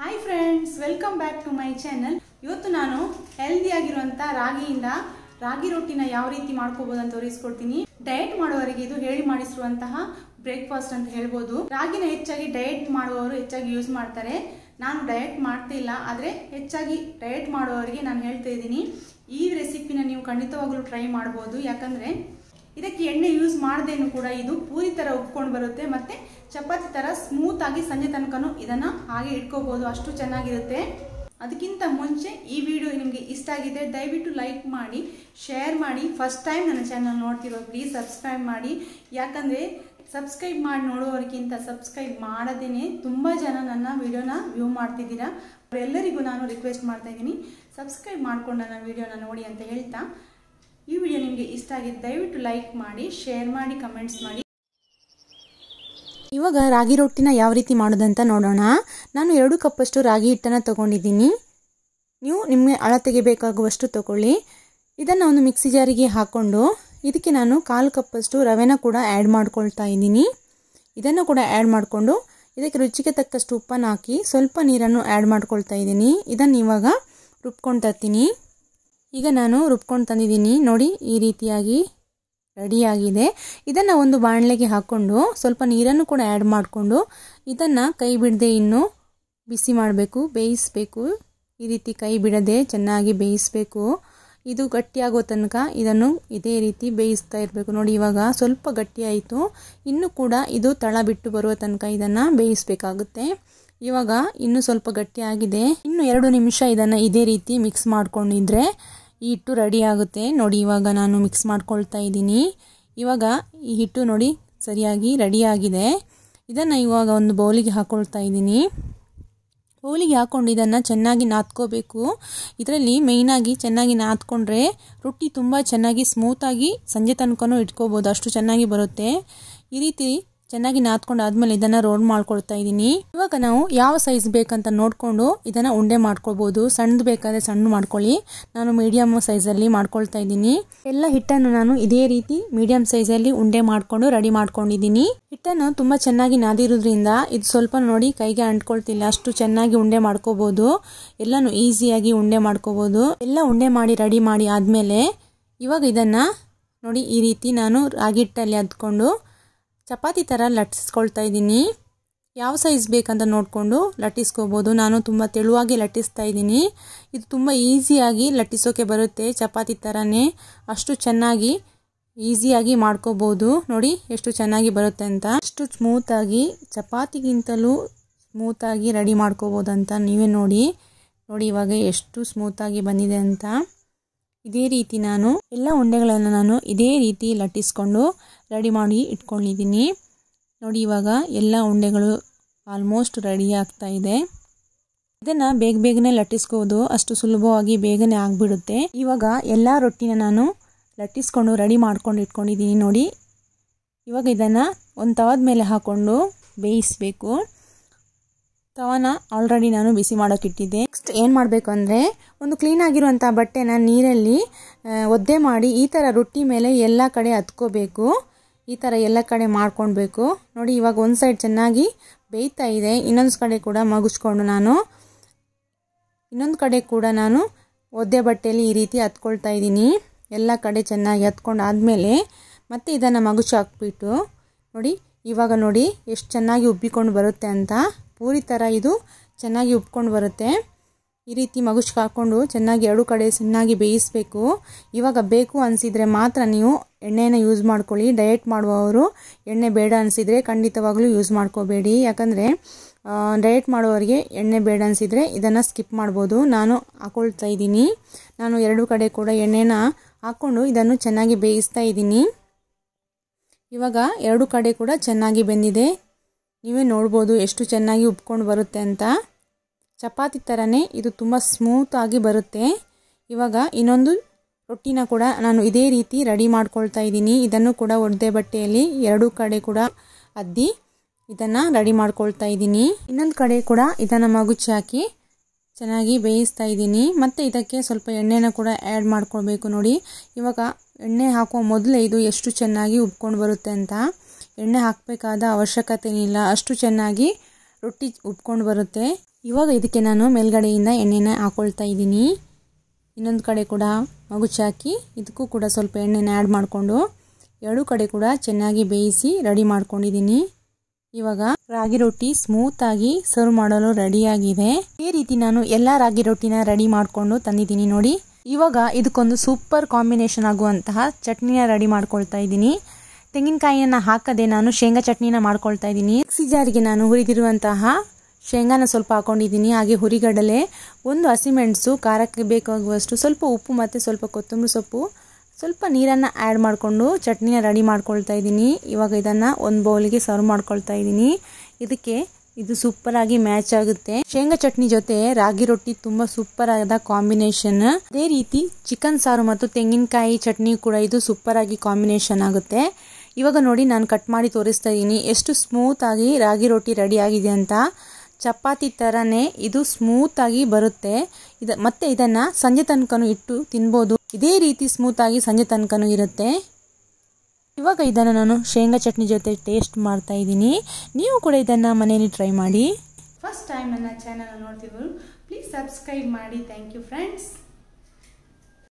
hi friends welcome back to my channel ಇವತ್ತು ನಾನು ಹೆಲ್ದಿಯಾಗಿರುವಂಥ ರಾಗಿಯಿಂದ ರಾಗಿ ರೊಟ್ಟಿನ ಯಾವ ರೀತಿ ಮಾಡ್ಕೋಬಹುದು ಅಂತ ತೋರಿಸ್ಕೊಡ್ತೀನಿ ಡಯಟ್ ಮಾಡುವವರಿಗೆ ಇದು ಹೇಳಿ ಮಾಡಿಸಿರುವಂತಹ ಬ್ರೇಕ್ಫಾಸ್ಟ್ ಅಂತ ಹೇಳ್ಬೋದು ರಾಗಿನ ಹೆಚ್ಚಾಗಿ ಡಯಟ್ ಮಾಡುವವರು ಹೆಚ್ಚಾಗಿ ಯೂಸ್ ಮಾಡ್ತಾರೆ ನಾನು ಡಯಟ್ ಮಾಡ್ತಿಲ್ಲ ಆದರೆ ಹೆಚ್ಚಾಗಿ ಡಯಟ್ ಮಾಡುವವರಿಗೆ ನಾನು ಹೇಳ್ತಾ ಇದ್ದೀನಿ ಈ ರೆಸಿಪಿನ ನೀವು ಖಂಡಿತವಾಗ್ಲೂ ಟ್ರೈ ಮಾಡ್ಬೋದು ಯಾಕಂದರೆ ಇದಕ್ಕೆ ಎಣ್ಣೆ ಯೂಸ್ ಮಾಡದೇನು ಕೂಡ ಇದು ಪೂರಿ ಥರ ಉಪ್ಕೊಂಡು ಬರುತ್ತೆ ಮತ್ತು ಚಪಾತಿ ಥರ ಸ್ಮೂತ್ ಆಗಿ ಸಂಜೆ ತನಕನೂ ಇದನ್ನು ಹಾಗೆ ಇಟ್ಕೋಬೋದು ಅಷ್ಟು ಚೆನ್ನಾಗಿರುತ್ತೆ ಅದಕ್ಕಿಂತ ಮುಂಚೆ ಈ ವಿಡಿಯೋ ನಿಮಗೆ ಇಷ್ಟ ಆಗಿದೆ ದಯವಿಟ್ಟು ಲೈಕ್ ಮಾಡಿ ಶೇರ್ ಮಾಡಿ ಫಸ್ಟ್ ಟೈಮ್ ನನ್ನ ಚಾನಲ್ ನೋಡ್ತಿರೋ ಪ್ಲೀಸ್ ಸಬ್ಸ್ಕ್ರೈಬ್ ಮಾಡಿ ಯಾಕಂದರೆ ಸಬ್ಸ್ಕ್ರೈಬ್ ಮಾಡಿ ನೋಡುವವರಿಗಿಂತ ಸಬ್ಸ್ಕ್ರೈಬ್ ಮಾಡದೇನೆ ತುಂಬ ಜನ ನನ್ನ ವಿಡಿಯೋನ ವ್ಯೂ ಮಾಡ್ತಿದ್ದೀರಾ ಅವರೆಲ್ಲರಿಗೂ ನಾನು ರಿಕ್ವೆಸ್ಟ್ ಮಾಡ್ತಾ ಇದ್ದೀನಿ ಸಬ್ಸ್ಕ್ರೈಬ್ ಮಾಡ್ಕೊಂಡು ನನ್ನ ವಿಡಿಯೋನ ನೋಡಿ ಅಂತ ಹೇಳ್ತಾ ಈ ವಿಡಿಯೋ ನಿಮಗೆ ಇಷ್ಟ ಆಗಿದೆ ದಯವಿಟ್ಟು ಲೈಕ್ ಮಾಡಿ ಶೇರ್ ಮಾಡಿ ಕಮೆಂಟ್ಸ್ ಮಾಡಿ ಇವಾಗ ರಾಗಿ ರೊಟ್ಟಿನ ಯಾವ ರೀತಿ ಮಾಡೋದಂತ ನೋಡೋಣ ನಾನು ಎರಡು ಕಪ್ಪಷ್ಟು ರಾಗಿ ಹಿಟ್ಟನ್ನು ತಗೊಂಡಿದ್ದೀನಿ ನೀವು ನಿಮಗೆ ಅಳತೆಗೆ ಬೇಕಾಗುವಷ್ಟು ತಗೊಳ್ಳಿ ಇದನ್ನು ಒಂದು ಮಿಕ್ಸಿ ಜಾರಿಗೆ ಹಾಕ್ಕೊಂಡು ಇದಕ್ಕೆ ನಾನು ಕಾಲು ಕಪ್ಪಷ್ಟು ರವೆನ ಕೂಡ ಆ್ಯಡ್ ಮಾಡ್ಕೊಳ್ತಾ ಇದ್ದೀನಿ ಇದನ್ನು ಕೂಡ ಆ್ಯಡ್ ಮಾಡಿಕೊಂಡು ಇದಕ್ಕೆ ರುಚಿಗೆ ತಕ್ಕಷ್ಟು ಉಪ್ಪನ್ನು ಹಾಕಿ ಸ್ವಲ್ಪ ನೀರನ್ನು ಆ್ಯಡ್ ಮಾಡ್ಕೊಳ್ತಾ ಇದ್ದೀನಿ ಇದನ್ನು ಇವಾಗ ರುಬ್ಕೊಂಡು ತರ್ತೀನಿ ಈಗ ನಾನು ರುಬ್ಕೊಂಡು ತಂದಿದ್ದೀನಿ ನೋಡಿ ಈ ರೀತಿಯಾಗಿ ರೆಡಿಯಾಗಿದೆ ಇದನ್ನು ಒಂದು ಬಾಣಲೆಗೆ ಹಾಕ್ಕೊಂಡು ಸ್ವಲ್ಪ ನೀರನ್ನು ಕೂಡ ಆ್ಯಡ್ ಮಾಡಿಕೊಂಡು ಇದನ್ನು ಕೈ ಬಿಡದೆ ಇನ್ನು ಬಿಸಿ ಮಾಡಬೇಕು ಬೇಯಿಸಬೇಕು ಈ ರೀತಿ ಕೈ ಬಿಡದೆ ಚೆನ್ನಾಗಿ ಬೇಯಿಸಬೇಕು ಇದು ಗಟ್ಟಿಯಾಗೋ ತನಕ ಇದನ್ನು ಇದೇ ರೀತಿ ಬೇಯಿಸ್ತಾ ಇರಬೇಕು ನೋಡಿ ಇವಾಗ ಸ್ವಲ್ಪ ಗಟ್ಟಿಯಾಯಿತು ಇನ್ನು ಕೂಡ ಇದು ತಳ ಬಿಟ್ಟು ಬರುವ ತನಕ ಇದನ್ನು ಬೇಯಿಸಬೇಕಾಗುತ್ತೆ ಇವಾಗ ಇನ್ನು ಸ್ವಲ್ಪ ಗಟ್ಟಿಯಾಗಿದೆ ಇನ್ನು ಎರಡು ನಿಮಿಷ ಇದನ್ನು ಇದೇ ರೀತಿ ಮಿಕ್ಸ್ ಮಾಡ್ಕೊಂಡಿದ್ರೆ ಈ ಹಿಟ್ಟು ರೆಡಿ ಆಗುತ್ತೆ ನೋಡಿ ಇವಾಗ ನಾನು ಮಿಕ್ಸ್ ಮಾಡ್ಕೊಳ್ತಾ ಇದ್ದೀನಿ ಇವಾಗ ಈ ಹಿಟ್ಟು ನೋಡಿ ಸರಿಯಾಗಿ ರೆಡಿಯಾಗಿದೆ ಇದನ್ನು ಇವಾಗ ಒಂದು ಬೌಲಿಗೆ ಹಾಕ್ಕೊಳ್ತಾ ಇದ್ದೀನಿ ಬೌಲಿಗೆ ಹಾಕ್ಕೊಂಡು ಇದನ್ನು ಚೆನ್ನಾಗಿ ನಾದ್ಕೋಬೇಕು ಇದರಲ್ಲಿ ಮೇಯ್ನಾಗಿ ಚೆನ್ನಾಗಿ ನಾದ್ಕೊಂಡ್ರೆ ರೊಟ್ಟಿ ತುಂಬ ಚೆನ್ನಾಗಿ ಸ್ಮೂತಾಗಿ ಸಂಜೆ ತನಕನೂ ಇಟ್ಕೋಬೋದು ಅಷ್ಟು ಚೆನ್ನಾಗಿ ಬರುತ್ತೆ ಈ ರೀತಿ ಚೆನ್ನಾಗಿ ನಾದ್ಕೊಂಡು ಆದಮೇಲೆ ಇದನ್ನು ರೋಲ್ ಮಾಡ್ಕೊಳ್ತಾ ಇದ್ದೀನಿ ಇವಾಗ ನಾವು ಯಾವ ಸೈಜ್ ಬೇಕಂತ ನೋಡಿಕೊಂಡು ಇದನ್ನು ಉಂಡೆ ಮಾಡ್ಕೊಳ್ಬೋದು ಸಣ್ಣದು ಬೇಕಾದರೆ ಸಣ್ಣ ಮಾಡ್ಕೊಳ್ಳಿ ನಾನು ಮೀಡಿಯಮ್ ಸೈಜಲ್ಲಿ ಮಾಡ್ಕೊಳ್ತಾ ಇದ್ದೀನಿ ಎಲ್ಲ ಹಿಟ್ಟನ್ನು ನಾನು ಇದೇ ರೀತಿ ಮೀಡಿಯಮ್ ಸೈಜಲ್ಲಿ ಉಂಡೆ ಮಾಡಿಕೊಂಡು ರೆಡಿ ಮಾಡ್ಕೊಂಡಿದ್ದೀನಿ ಹಿಟ್ಟನ್ನು ತುಂಬ ಚೆನ್ನಾಗಿ ನಾದಿರೋದ್ರಿಂದ ಇದು ಸ್ವಲ್ಪ ನೋಡಿ ಕೈಗೆ ಅಂಟ್ಕೊಳ್ತಿಲ್ಲ ಅಷ್ಟು ಚೆನ್ನಾಗಿ ಉಂಡೆ ಮಾಡ್ಕೋಬೋದು ಎಲ್ಲನೂ ಈಸಿಯಾಗಿ ಉಂಡೆ ಮಾಡ್ಕೋಬೋದು ಎಲ್ಲ ಉಂಡೆ ಮಾಡಿ ರೆಡಿ ಮಾಡಿ ಆದಮೇಲೆ ಇವಾಗ ಇದನ್ನು ನೋಡಿ ಈ ರೀತಿ ನಾನು ರಾಗಿ ಹಿಟ್ಟಲ್ಲಿ ಅದ್ಕೊಂಡು ಚಪಾತಿ ಥರ ಲಟ್ಟಿಸ್ಕೊಳ್ತಾ ಇದ್ದೀನಿ ಯಾವ ಸೈಜ್ ಬೇಕಂತ ನೋಡಿಕೊಂಡು ಲಟ್ಟಿಸ್ಕೋಬೋದು ನಾನು ತುಂಬ ತೆಳುವಾಗಿ ಲಟ್ಟಿಸ್ತಾ ಇದ್ದೀನಿ ಇದು ತುಂಬ ಈಸಿಯಾಗಿ ಲಟ್ಟಿಸೋಕೆ ಬರುತ್ತೆ ಚಪಾತಿ ಥರನೇ ಅಷ್ಟು ಚೆನ್ನಾಗಿ ಈಸಿಯಾಗಿ ಮಾಡ್ಕೋಬೋದು ನೋಡಿ ಎಷ್ಟು ಚೆನ್ನಾಗಿ ಬರುತ್ತೆ ಅಂತ ಅಷ್ಟು ಸ್ಮೂತಾಗಿ ಚಪಾತಿಗಿಂತಲೂ ಸ್ಮೂತಾಗಿ ರೆಡಿ ಮಾಡ್ಕೋಬೋದಂತ ನೀವೇ ನೋಡಿ ನೋಡಿ ಇವಾಗ ಎಷ್ಟು ಸ್ಮೂತಾಗಿ ಬಂದಿದೆ ಅಂತ ಇದೇ ರೀತಿ ನಾನು ಎಲ್ಲ ಉಂಡೆಗಳನ್ನು ನಾನು ಇದೇ ರೀತಿ ಲಟ್ಟಿಸ್ಕೊಂಡು ರೆಡಿ ಮಾಡಿ ಇಟ್ಕೊಂಡಿದ್ದೀನಿ ನೋಡಿ ಇವಾಗ ಎಲ್ಲ ಉಂಡೆಗಳು ಆಲ್ಮೋಸ್ಟ್ ರೆಡಿ ಆಗ್ತಾ ಇದೆ ಇದನ್ನು ಬೇಗ ಬೇಗನೆ ಲಟ್ಟಿಸ್ಕೋದು ಅಷ್ಟು ಸುಲಭವಾಗಿ ಬೇಗನೆ ಆಗಿಬಿಡುತ್ತೆ ಇವಾಗ ಎಲ್ಲ ರೊಟ್ಟಿನ ನಾನು ಲಟ್ಟಿಸ್ಕೊಂಡು ರೆಡಿ ಮಾಡ್ಕೊಂಡು ಇಟ್ಕೊಂಡಿದ್ದೀನಿ ನೋಡಿ ಇವಾಗ ಇದನ್ನು ಒಂದು ತವದ ಮೇಲೆ ಹಾಕ್ಕೊಂಡು ಬೇಯಿಸಬೇಕು ತವನ ಆಲ್ರೆಡಿ ನಾನು ಬಿಸಿ ಮಾಡೋಕ್ಕಿಟ್ಟಿದ್ದೆ ನೆಕ್ಸ್ಟ್ ಏನು ಮಾಡಬೇಕು ಅಂದರೆ ಒಂದು ಕ್ಲೀನಾಗಿರುವಂಥ ಬಟ್ಟೆನ ನೀರಲ್ಲಿ ಒದ್ದೆ ಮಾಡಿ ಈ ಥರ ರೊಟ್ಟಿ ಮೇಲೆ ಎಲ್ಲ ಕಡೆ ಹತ್ಕೋಬೇಕು ಈ ಥರ ಎಲ್ಲ ಕಡೆ ಮಾಡ್ಕೊಳ್ಬೇಕು ನೋಡಿ ಇವಾಗ ಒಂದು ಸೈಡ್ ಚೆನ್ನಾಗಿ ಬೇಯ್ತಾ ಇದೆ ಇನ್ನೊಂದು ಕಡೆ ಕೂಡ ಮಗುಚ್ಕೊಂಡು ನಾನು ಇನ್ನೊಂದು ಕಡೆ ಕೂಡ ನಾನು ಒದ್ದೆ ಬಟ್ಟೆಯಲ್ಲಿ ಈ ರೀತಿ ಹತ್ಕೊಳ್ತಾ ಇದ್ದೀನಿ ಎಲ್ಲ ಕಡೆ ಚೆನ್ನಾಗಿ ಹತ್ಕೊಂಡು ಆದಮೇಲೆ ಮತ್ತೆ ಇದನ್ನು ಮಗುಚು ಹಾಕ್ಬಿಟ್ಟು ನೋಡಿ ಇವಾಗ ನೋಡಿ ಎಷ್ಟು ಚೆನ್ನಾಗಿ ಉಬ್ಬಿಕೊಂಡು ಬರುತ್ತೆ ಅಂತ ಪೂರಿ ಥರ ಇದು ಚೆನ್ನಾಗಿ ಉಬ್ಕೊಂಡು ಬರುತ್ತೆ ಈ ರೀತಿ ಮಗುಚ್ಗೆ ಹಾಕ್ಕೊಂಡು ಚೆನ್ನಾಗಿ ಎರಡು ಕಡೆ ಚೆನ್ನಾಗಿ ಬೇಯಿಸಬೇಕು ಇವಾಗ ಬೇಕು ಅನಿಸಿದರೆ ಮಾತ್ರ ನೀವು ಎಣ್ಣೆನ ಯೂಸ್ ಮಾಡ್ಕೊಳ್ಳಿ ಡಯಟ್ ಮಾಡುವವರು ಎಣ್ಣೆ ಬೇಡ ಅನಿಸಿದರೆ ಖಂಡಿತವಾಗ್ಲೂ ಯೂಸ್ ಮಾಡ್ಕೋಬೇಡಿ ಯಾಕಂದರೆ ಡಯಟ್ ಮಾಡುವವರಿಗೆ ಎಣ್ಣೆ ಬೇಡ ಅನಿಸಿದರೆ ಇದನ್ನು ಸ್ಕಿಪ್ ಮಾಡ್ಬೋದು ನಾನು ಹಾಕೊಳ್ತಾ ಇದ್ದೀನಿ ನಾನು ಎರಡು ಕಡೆ ಕೂಡ ಎಣ್ಣೆನ ಹಾಕ್ಕೊಂಡು ಇದನ್ನು ಚೆನ್ನಾಗಿ ಬೇಯಿಸ್ತಾ ಇದ್ದೀನಿ ಇವಾಗ ಎರಡು ಕಡೆ ಕೂಡ ಚೆನ್ನಾಗಿ ಬೆಂದಿದೆ ನೀವೇ ನೋಡ್ಬೋದು ಎಷ್ಟು ಚೆನ್ನಾಗಿ ಉಬ್ಕೊಂಡು ಬರುತ್ತೆ ಅಂತ ಚಪಾತಿ ಥರನೇ ಇದು ತುಂಬ ಸ್ಮೂತಾಗಿ ಬರುತ್ತೆ ಇವಾಗ ಇನ್ನೊಂದು ರೊಟ್ಟಿನ ಕೂಡ ನಾನು ಇದೇ ರೀತಿ ರೆಡಿ ಮಾಡ್ಕೊಳ್ತಾ ಇದ್ದೀನಿ ಇದನ್ನು ಕೂಡ ಒಡ್ದೆ ಬಟ್ಟೆಯಲ್ಲಿ ಎರಡೂ ಕಡೆ ಕೂಡ ಅದ್ದಿ ಇದನ್ನು ರೆಡಿ ಮಾಡ್ಕೊಳ್ತಾ ಇದ್ದೀನಿ ಇನ್ನೊಂದು ಕಡೆ ಕೂಡ ಇದನ್ನು ಮಗುಚಿ ಹಾಕಿ ಚೆನ್ನಾಗಿ ಬೇಯಿಸ್ತಾ ಇದ್ದೀನಿ ಮತ್ತು ಇದಕ್ಕೆ ಸ್ವಲ್ಪ ಎಣ್ಣೆನ ಕೂಡ ಆ್ಯಡ್ ಮಾಡ್ಕೊಳ್ಬೇಕು ನೋಡಿ ಇವಾಗ ಎಣ್ಣೆ ಹಾಕುವ ಮೊದಲೇ ಇದು ಎಷ್ಟು ಚೆನ್ನಾಗಿ ಉಬ್ಕೊಂಡು ಬರುತ್ತೆ ಅಂತ ಎಣ್ಣೆ ಹಾಕಬೇಕಾದ ಅವಶ್ಯಕತೆ ಇಲ್ಲ ಅಷ್ಟು ಚೆನ್ನಾಗಿ ರೊಟ್ಟಿ ಉಬ್ಕೊಂಡು ಬರುತ್ತೆ ಇವಾಗ ಇದಕ್ಕೆ ನಾನು ಮೇಲ್ಗಡೆಯಿಂದ ಎಣ್ಣೆನ ಹಾಕೊಳ್ತಾ ಇದ್ದೀನಿ ಇನ್ನೊಂದು ಕಡೆ ಕೂಡ ಮಗುಚಿ ಹಾಕಿ ಇದಕ್ಕೂ ಕೂಡ ಸ್ವಲ್ಪ ಎಣ್ಣೆನ ಆ್ಯಡ್ ಮಾಡಿಕೊಂಡು ಎರಡು ಕಡೆ ಕೂಡ ಚೆನ್ನಾಗಿ ಬೇಯಿಸಿ ರೆಡಿ ಮಾಡ್ಕೊಂಡಿದ್ದೀನಿ ಇವಾಗ ರಾಗಿ ರೊಟ್ಟಿ ಸ್ಮೂತಾಗಿ ಸರ್ವ್ ಮಾಡಲು ರೆಡಿಯಾಗಿದೆ ಈ ರೀತಿ ನಾನು ಎಲ್ಲ ರಾಗಿ ರೊಟ್ಟಿನ ರೆಡಿ ಮಾಡಿಕೊಂಡು ತಂದಿದ್ದೀನಿ ನೋಡಿ ಇವಾಗ ಇದಕ್ಕೊಂದು ಸೂಪರ್ ಕಾಂಬಿನೇಷನ್ ಆಗುವಂತಹ ಚಟ್ನಿನ ರೆಡಿ ಮಾಡ್ಕೊಳ್ತಾ ಇದ್ದೀನಿ ತೆಂಗಿನಕಾಯಿಯನ್ನು ಹಾಕದೆ ನಾನು ಶೇಂಗಾ ಚಟ್ನಿನ ಮಾಡ್ಕೊಳ್ತಾ ಇದ್ದೀನಿ ಮಿಕ್ಸಿ ಜಾರಿಗೆ ನಾನು ಹುರಿದಿರುವಂತಹ ಶೇಂಗಾನ ಸ್ವಲ್ಪ ಹಾಕೊಂಡಿದ್ದೀನಿ ಹಾಗೆ ಹುರಿಗಡಲೆ ಒಂದು ಹಸಿಮೆಣಸು ಖಾರಕ್ಕೆ ಬೇಕಾಗುವಷ್ಟು ಸ್ವಲ್ಪ ಉಪ್ಪು ಮತ್ತು ಸ್ವಲ್ಪ ಕೊತ್ತಂಬರಿ ಸೊಪ್ಪು ಸ್ವಲ್ಪ ನೀರನ್ನು ಆ್ಯಡ್ ಮಾಡಿಕೊಂಡು ಚಟ್ನಿನ ರೆಡಿ ಮಾಡ್ಕೊಳ್ತಾ ಇದ್ದೀನಿ ಇವಾಗ ಇದನ್ನು ಒಂದು ಬೌಲಿಗೆ ಸರ್ವ್ ಮಾಡ್ಕೊಳ್ತಾ ಇದ್ದೀನಿ ಇದಕ್ಕೆ ಇದು ಸೂಪರ್ ಆಗಿ ಮ್ಯಾಚ್ ಆಗುತ್ತೆ ಶೇಂಗಾ ಚಟ್ನಿ ಜೊತೆ ರಾಗಿ ರೊಟ್ಟಿ ತುಂಬ ಸೂಪರ್ ಆದ ಕಾಂಬಿನೇಷನ್ ಅದೇ ರೀತಿ ಚಿಕನ್ ಸಾರು ಮತ್ತು ತೆಂಗಿನಕಾಯಿ ಚಟ್ನಿ ಕೂಡ ಇದು ಸೂಪರ್ ಆಗಿ ಕಾಂಬಿನೇಷನ್ ಆಗುತ್ತೆ ಇವಾಗ ನೋಡಿ ನಾನು ಕಟ್ ಮಾಡಿ ತೋರಿಸ್ತಾ ಇದ್ದೀನಿ ಎಷ್ಟು ಸ್ಮೂತ್ ಆಗಿ ರಾಗಿ ರೊಟ್ಟಿ ರೆಡಿ ಆಗಿದೆ ಅಂತ ಚಪಾತಿ ಥರನೇ ಇದು ಸ್ಮೂತ್ ಆಗಿ ಬರುತ್ತೆ ಇದ ಮತ್ತೆ ಇದನ್ನ ಸಂಜೆ ತನಕನೂ ಇಟ್ಟು ತಿನ್ಬೋದು ಇದೇ ರೀತಿ ಸ್ಮೂತ್ ಆಗಿ ಸಂಜೆ ತನಕನೂ ಇರುತ್ತೆ ಇವಾಗ ಇದನ್ನು ನಾನು ಶೇಂಗಾ ಚಟ್ನಿ ಜೊತೆ ಟೇಸ್ಟ್ ಮಾಡ್ತಾ ಇದ್ದೀನಿ ನೀವು ಕೂಡ ಇದನ್ನು ಮನೆಯಲ್ಲಿ ಟ್ರೈ ಮಾಡಿ ಫಸ್ಟ್ ಟೈಮ್ ನನ್ನ ಚಾನಲ್ ನೋಡ್ತಿದ್ರು ಪ್ಲೀಸ್ ಸಬ್ಸ್ಕ್ರೈಬ್ ಮಾಡಿ ಥ್ಯಾಂಕ್ ಯು ಫ್ರೆಂಡ್ಸ್